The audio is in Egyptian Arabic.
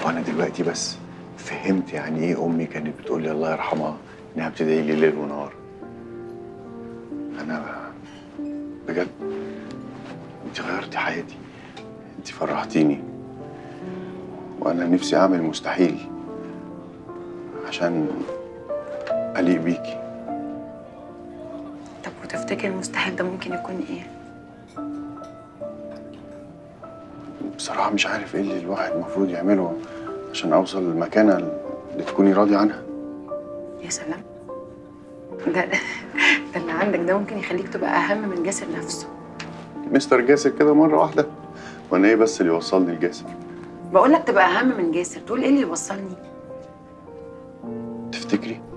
وانا دلوقتي بس فهمت يعني ايه امي كانت بتقول لي الله يرحمها انها بتدعي لي ليل ونهار انا بجد انت غيرتي حياتي انت فرحتيني وانا نفسي اعمل مستحيل عشان اليق بيكي طب وتفتكر المستحيل ده ممكن يكون ايه؟ بصراحة مش عارف ايه اللي الواحد المفروض يعمله عشان اوصل للمكانة اللي تكوني راضية عنها يا سلام ده ده اللي عندك ده ممكن يخليك تبقى اهم من جاسر نفسه مستر جاسر كده مرة واحدة وانا ايه بس اللي يوصلني لجاسر بقول لك تبقى اهم من جاسر تقول ايه اللي يوصلني تفتكري